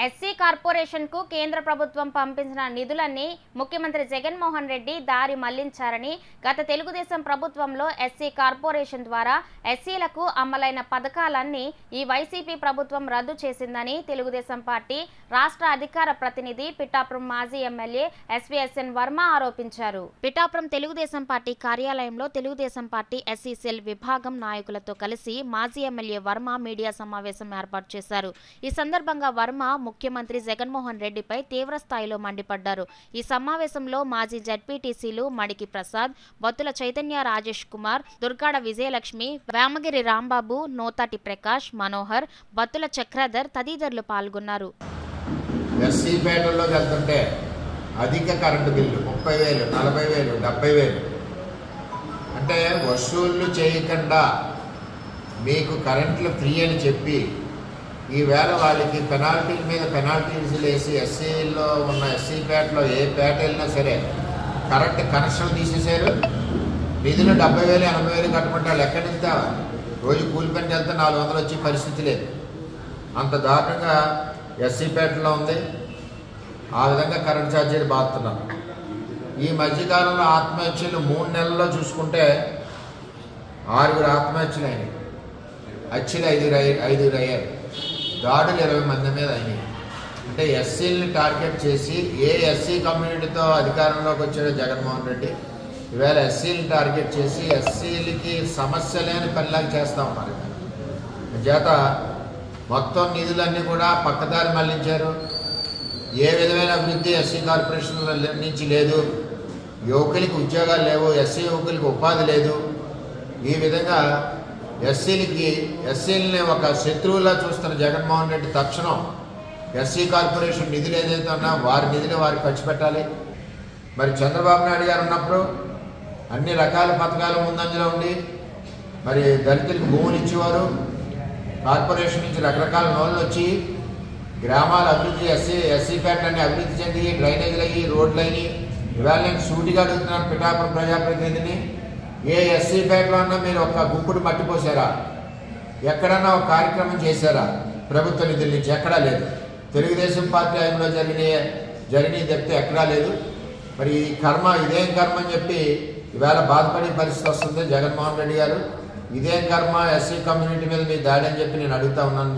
SC corporation కు కేంద్ర ప్రభుత్వం పంపించిన నిధులన్నీ ముఖ్యమంత్రి జగన్మోహన్ రెడ్డి దారి మళ్లించారని గత తెలుగుదేశం ప్రభుత్వంలో ఎస్సీ కార్పొరేషన్ ద్వారా ఎస్సీలకు అమలైన పథకాలన్నీ ఈ వైసీపీ ప్రభుత్వం రద్దు చేసిందని తెలుగుదేశం పార్టీ రాష్ట్ర అధికార ప్రతినిధి పిఠాపురం మాజీ ఎమ్మెల్యే ఎస్వీఎస్ఎన్ వర్మ ఆరోపించారు పిఠాపురం తెలుగుదేశం పార్టీ కార్యాలయంలో తెలుగుదేశం పార్టీ ఎస్సీ సెల్ విభాగం నాయకులతో కలిసి మాజీ ఎమ్మెల్యే వర్మ మీడియా సమావేశం ఏర్పాటు చేశారు ఈ సందర్భంగా వర్మ ముఖ్యమంత్రి జగన్మోహన్ రెడ్డిపై తీవ్ర స్థాయిలో మండిపడ్డారు ఈ సమావేశంలో మాజీ జడ్పీటీసీలు మడికి ప్రసాద్ బొత్తుల చైతన్య రాజేష్ కుమార్ దుర్గాడ విజయలక్ష్మి వేమగిరి రాంబాబు నోతాటి ప్రకాష్ మనోహర్ బత్తుల చక్రధర్ తదితరులు పాల్గొన్నారు ఎస్సీ పేటల్లోకి వెళ్తుంటే అధిక కరెంటు బిల్లు ముప్పై వేలు నలభై వేలు డెబ్బై వేలు అంటే వసూళ్ళు చేయకుండా మీకు కరెంట్లు ఫ్రీ అని చెప్పి ఈవేళ వాళ్ళకి పెనాల్టీల మీద పెనాల్టీస్ వేసి ఎస్సీలో ఉన్న ఎస్సీ పేటలో ఏ పేట వెళ్ళినా సరే కరెంట్ కనెక్షన్ తీసేశారు నిధులు డెబ్బై వేలు ఎనభై వేలు కట్టమంటే వాళ్ళు ఎక్కడి నుంచి తేవాలి రోజు కూలి పనికి వెళ్తే నాలుగు వందలు వచ్చే పరిస్థితి లేదు అంత దారుణంగా ఎస్సీ పేటలో ఉంది ఆ విధంగా కరెంట్ ఛార్జీలు బాగుతున్నారు ఈ మధ్యకాలంలో ఆత్మహత్యలు మూడు నెలల్లో చూసుకుంటే ఆరుగురు ఆత్మహత్యలు అయినాయి హత్యలు ఐదుగురు అయ్యి- ఐదుగురు అయ్యారు దాడులు ఇరవై మంది మీద అయినాయి అంటే ఎస్సీలని టార్గెట్ చేసి ఏ ఎస్సీ కమ్యూనిటీతో అధికారంలోకి వచ్చాడో జగన్మోహన్ రెడ్డి ఈవేళ ఎస్సీని టార్గెట్ చేసి ఎస్సీలకి సమస్య లేని పనిలాగా చేస్తూ ఉన్నారు చేత మొత్తం నిధులన్నీ కూడా పక్కదారి మళ్లించారు ఏ విధమైన అభివృద్ధి ఎస్సీ కార్పొరేషన్ల నుంచి లేదు యువకులకి ఉద్యోగాలు లేవు ఎస్సీ యువకులకి ఉపాధి లేదు ఈ విధంగా ఎస్సీలకి ఎస్సీలని ఒక శత్రువులా చూస్తున్న జగన్మోహన్ రెడ్డి తక్షణం ఎస్సీ కార్పొరేషన్ నిధులు ఏదైతే ఉన్నా వారి నిధులు వారికి ఖర్చు పెట్టాలి మరి చంద్రబాబు నాయుడు గారు ఉన్నప్పుడు అన్ని రకాల పథకాలు ముందంజలో ఉండి మరి దళితులకు భూములు ఇచ్చేవారు కార్పొరేషన్ నుంచి రకరకాల లోన్లు వచ్చి గ్రామాల అభివృద్ధి ఎస్సీ ఎస్సీ పేటలన్నీ అభివృద్ధి చెంది డ్రైనేజీలు అయ్యి రోడ్లు అయ్యి ఇవాళ నేను సూటిగా అడుగుతున్నాను పిఠాపురం ప్రజాప్రతినిధిని ఏ ఎస్సీ పేటలో అన్నా మీరు ఒక గుంపుడు మట్టిపోసారా ఎక్కడన్నా ఒక కార్యక్రమం చేశారా ప్రభుత్వ నిధుల నుంచి ఎక్కడా లేదు తెలుగుదేశం పార్టీ ఆయనలో జరిగిన జరిగినవి తప్పితే ఎక్కడా లేదు మరి ఈ కర్మ ఇదేం కర్మ అని చెప్పి ఇవాళ బాధపడే పరిస్థితి వస్తుంది జగన్మోహన్ రెడ్డి గారు ఇదేం కర్మ ఎస్సీ కమ్యూనిటీ మీద మీ దాడి అని చెప్పి నేను అడుగుతా ఉన్నాను